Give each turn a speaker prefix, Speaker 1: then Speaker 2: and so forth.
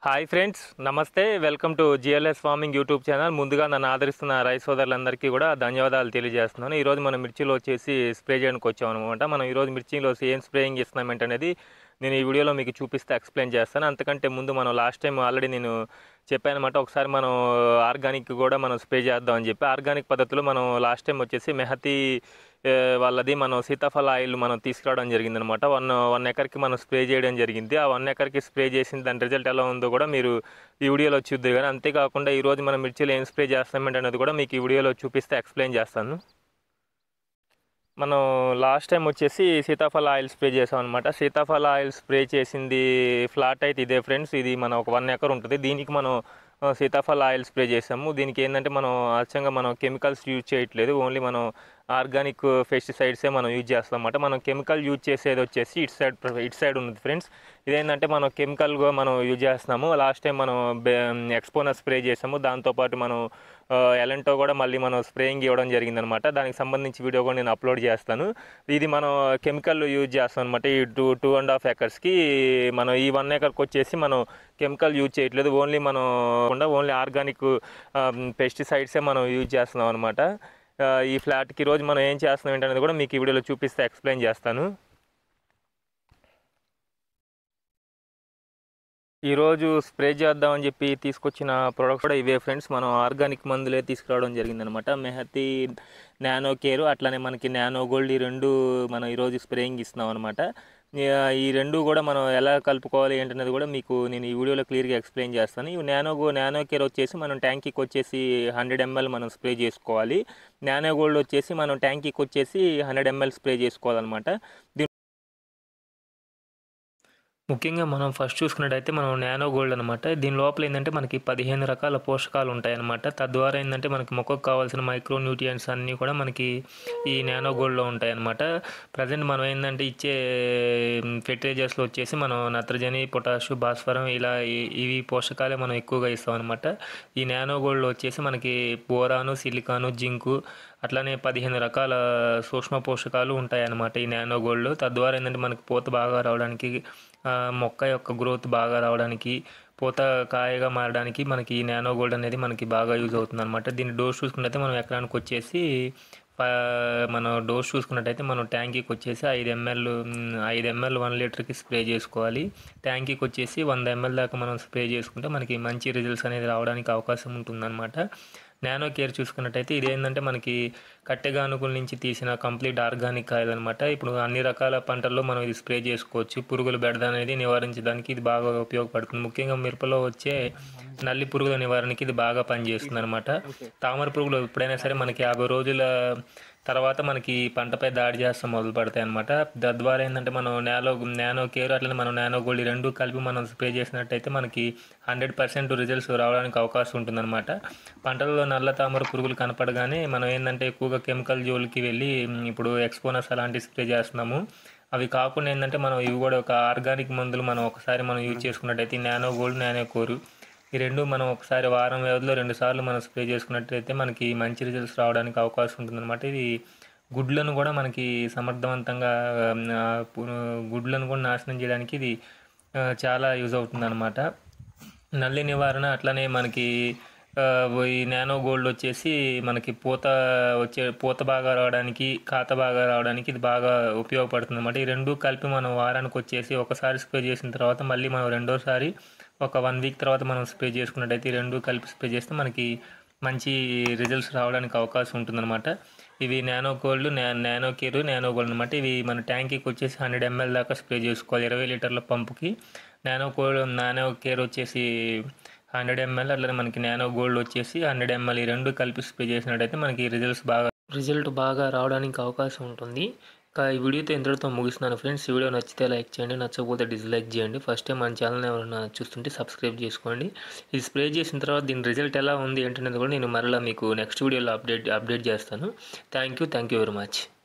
Speaker 1: hi friends నమస్తే welcome to GLS farming YouTube channel ముందుగా నన్ను ఆదరిస్తున్న రైస్ సోదరులందరికీ కూడా ధన్యవాదాలు తెలియజేస్తున్నాను ఈరోజు మనం మిర్చిలో వచ్చేసి స్ప్రే చేయడానికి వచ్చాం అనమాట మనం ఈరోజు మిర్చిలో ఏం స్ప్రేయింగ్ ఇస్తున్నాం ఏంటనేది నేను ఈ వీడియోలో మీకు చూపిస్తే ఎక్స్ప్లెయిన్ చేస్తాను అంతకంటే ముందు మనం లాస్ట్ టైం ఆల్రెడీ నేను చెప్పానమాట ఒకసారి మనం ఆర్గానిక్ కూడా మనం స్ప్రే చేద్దాం అని చెప్పి ఆర్గానిక్ పద్ధతిలో మనం లాస్ట్ టైం వచ్చేసి మెహతీ ఏ, వాళ్ళది మనం సీతాఫల ఆయిల్ మనం తీసుకురావడం జరిగింది అనమాట వన్ వన్ ఎకర్కి మనం స్ప్రే చేయడం జరిగింది ఆ వన్ ఎకర్కి స్ప్రే చేసిన దాని రిజల్ట్ ఎలా ఉందో కూడా మీరు ఈ వీడియోలో చూద్దరు కానీ అంతేకాకుండా ఈరోజు మనం మిర్చిలో ఏం స్ప్రే చేస్తామంటే అనేది కూడా మీకు ఈ వీడియోలో చూపిస్తే ఎక్స్ప్లెయిన్ చేస్తాను మనం లాస్ట్ టైం వచ్చేసి సీతాఫల ఆయిల్ స్ప్రే చేసాం అనమాట సీతాఫల ఆయిల్ స్ప్రే చేసింది ఫ్లాట్ అయితే ఇదే ఫ్రెండ్స్ ఇది మన ఒక వన్ ఎకర్ ఉంటుంది దీనికి మనం ఆ, సీతాఫల ఆయిల్ స్ప్రే చేసాము దీనికి ఏంటంటే మనం అచ్చంగా మనం కెమికల్స్ యూజ్ చేయట్లేదు ఓన్లీ మనం ఆర్గానిక్ పెస్టిసైడ్సే మనం యూజ్ చేస్తాం అన్నమాట మనం కెమికల్ యూజ్ చేసేది వచ్చేసి ఇటు సైడ్ ఇటు సైడ్ ఉంది ఫ్రెండ్స్ ఇదేంటంటే మనం కెమికల్గా మనం యూజ్ చేస్తున్నాము లాస్ట్ టైం మనం ఎక్స్పోనర్ స్ప్రే చేసాము దాంతోపాటు మనం ఎలంటో కూడా మళ్ళీ మనం స్ప్రేయింగ్ ఇవ్వడం జరిగిందనమాట దానికి సంబంధించి వీడియో కూడా నేను అప్లోడ్ చేస్తాను ఇది మనం కెమికల్ యూజ్ చేస్తాం అనమాట ఈ టూ టూ అండ్ హాఫ్ ఎకర్స్కి మనం ఈ వన్ ఎకర్కి వచ్చేసి మనం కెమికల్ యూజ్ చేయట్లేదు ఓన్లీ మనం ఓన్లీ ఆర్గానిక్ పెస్టిసైడ్సే మనం యూజ్ చేస్తున్నాం అనమాట ఈ ఫ్లాట్కి రోజు మనం ఏం చేస్తున్నాం ఏంటనేది కూడా మీకు ఈ వీడియోలో చూపిస్తే ఎక్స్ప్లెయిన్ చేస్తాను ఈరోజు స్ప్రే చేద్దామని చెప్పి తీసుకొచ్చిన ప్రొడక్ట్స్ కూడా ఇవే ఫ్రెండ్స్ మనం ఆర్గానిక్ మందులే తీసుకురావడం జరిగిందనమాట మెహతి నానో కేర్ అట్లానే మనకి నానో గోల్డ్ ఈ రెండు మనం ఈరోజు స్ప్రేయింగ్ ఇస్తున్నాం అనమాట ఈ రెండు కూడా మనం ఎలా కలుపుకోవాలి ఏంటనేది కూడా మీకు నేను ఈ వీడియోలో క్లియర్గా ఎక్స్ప్లెయిన్ చేస్తాను ఈ నానో గో నానో కేర్ వచ్చేసి మనం ట్యాంకీకి వచ్చేసి హండ్రెడ్ ఎంఎల్ మనం స్ప్రే చేసుకోవాలి నానో గోల్డ్ వచ్చేసి మనం ట్యాంకీకి వచ్చేసి హండ్రెడ్ ఎంఎల్ స్ప్రే చేసుకోవాలన్నమాట దీని ముఖ్యంగా మనం ఫస్ట్ చూసుకున్నట్టయితే మనం నానో గోల్డ్ అనమాట దీని లోపల ఏంటంటే మనకి పదిహేను రకాల పోషకాలు ఉంటాయన్నమాట తద్వారా ఏంటంటే మనకి మొక్కకు కావాల్సిన మైక్రో న్యూట్రియంట్స్ అన్నీ కూడా మనకి ఈ నానో గోల్డ్లో ఉంటాయన్నమాట ప్రజెంట్ మనం ఏంటంటే ఇచ్చే ఫెర్టిలైజర్స్లో వచ్చేసి మనం నత్రజని పొటాషు భాస్వరం ఇలా ఈ- ఇవి పోషకాలే మనం ఎక్కువగా ఇస్తాం అనమాట ఈ నానో గోల్డ్లో వచ్చేసి మనకి బోరాను సిలికాను జింకు అట్లానే పదిహేను రకాల సూక్ష్మ పోషకాలు ఉంటాయన్నమాట ఈ నానో గోల్డ్ తద్వారా ఏంటంటే మనకి పూత బాగా రావడానికి ఆ, మొక్క యొక్క గ్రోత్ బాగా రావడానికి పూత కాయగా మారడానికి మనకి ఈ నానో గోల్డ్ అనేది మనకి బాగా యూజ్ అవుతుంది అనమాట దీని డోస్ చూసుకున్నట్టయితే మనం ఎకరానికి వచ్చేసి ప- మనం డోస్ చూసుకున్నట్టయితే మనం ట్యాంకీకి వచ్చేసి ఐదు ఎంఎల్ ఐదు ఎంఎల్ వన్ లీటర్కి స్ప్రే చేసుకోవాలి ట్యాంకీకి వచ్చేసి వంద ఎంఎల్ దాకా మనం స్ప్రే చేసుకుంటే మనకి మంచి రిజల్ట్స్ అనేది రావడానికి అవకాశం ఉంటుందన్నమాట నానో కేర్ చూసుకున్నట్టయితే ఇది ఏంటంటే మనకి కట్టెగానుగుల నుంచి తీసిన కంప్లీట్ ఆర్గానిక్ ఆయిల్ అనమాట ఇప్పుడు అన్ని రకాల పంటల్లో మనం ఇది స్ప్రే చేసుకోవచ్చు పురుగుల బెడద అనేది నివారించడానికి ఇది బాగా ఉపయోగపడుతుంది ముఖ్యంగా మిరపలో వచ్చే నల్లి పురుగుల నివారణకి ఇది బాగా పనిచేస్తుంది అనమాట తామర పురుగులు ఎప్పుడైనా సరే మనకి యాభై రోజుల తర్వాత మనకి పంటపై దాడి చేస్తాం మొదలు పడతాయి అనమాట తద్వారా ఏంటంటే మనం నానో నానో కేర్ అట్లనే మనం నానో గోల్డ్ ఈ రెండు కలిపి మనం స్ప్రే చేసినట్టయితే మనకి హండ్రెడ్ పర్సెంట్ రిజల్ట్స్ రావడానికి అవకాశం ఉంటుందన్నమాట పంటలలో నల్ల తామర పురుగులు కనపడగానే మనం ఏంటంటే ఎక్కువగా కెమికల్ జోలికి వెళ్ళి మ్, ఇప్పుడు ఎక్స్పోనస్ అలాంటి స్ప్రే చేస్తున్నాము అవి కాకుండా ఏంటంటే మనం ఇవి కూడా ఒక ఆర్గానిక్ మందులు మనం ఒకసారి మనం యూజ్ చేసుకున్నట్టయితే నానో గోల్డ్ నానో కోరు ఈ రెండు మనం ఒకసారి వారం వ్యవధిలో రెండు సార్లు మనం స్ప్రే చేసుకున్నట్టయితే మనకి మంచి రిజల్ట్స్ రావడానికి అవకాశం ఉంటుందన్నమాట ఇది గుడ్లను కూడా మనకి సమర్థవంతంగా ఆ, పు- గుడ్లను కూడా నాశనం చేయడానికి ఇది ఆ, చాలా యూజ్ అవుతుందన్నమాట నల్లి నివారణ అట్లనే మనకి ఆ, ఈ నానో గోల్డ్ వచ్చేసి మనకి పూత వచ్చే పూత బాగా రావడానికి కాత బాగా రావడానికి ఇది బాగా ఉపయోగపడుతుంది అనమాట ఈ రెండు కలిపి మనం వారానికి వచ్చేసి ఒకసారి స్ప్రే చేసిన తర్వాత మళ్ళీ మనం రెండోసారి ఒక వన్ వీక్ తర్వాత మనం స్ప్రే చేసుకున్నట్టయితే ఈ రెండు కలిపి స్ప్రే చేస్తే మనకి మంచి రిజల్ట్స్ రావడానికి అవకాశం ఉంటుందన్నమాట ఇవి nano gold nano care nano gold అనమాట ఇవి మన ట్యాంకీకి వచ్చేసి హండ్రెడ్ ఎంఎల్ దాకా స్ప్రే చేసుకోవాలి ఇరవై లీటర్ల పంపుకి నానో గోల్డ్ నానో కేర్ వచ్చేసి హండ్రెడ్ ఎంఎల్ అట్లనే మనకి నానో గోల్డ్ వచ్చేసి హండ్రెడ్ ఎంఎల్ ఈ రెండు కలిపి స్ప్రే చేసినట్టయితే మనకి రిజల్ట్స్ బాగా రిజల్ట్ బాగా రావడానికి అవకాశం ఉంటుంది ఇంకా ఈ వీడియోతో ఇంతటితో ముగిస్తున్నాను ఫ్రెండ్స్ ఈ వీడియో నచ్చితే లైక్ చేయండి నచ్చకపోతే డిస్లైక్ చేయండి ఫస్ట్ టైం మన ఛానల్ ఎవరైనా చూస్తుంటే సబ్స్క్రైబ్ చేసుకోండి ఇది స్ప్రే చేసిన తర్వాత దీని రిజల్ట్ ఎలా ఉంది ఏంటనేది కూడా నేను మరలా మీకు నెక్స్ట్ వీడియోలో అప్డేట్ అప్డేట్ చేస్తాను thank you thank you very much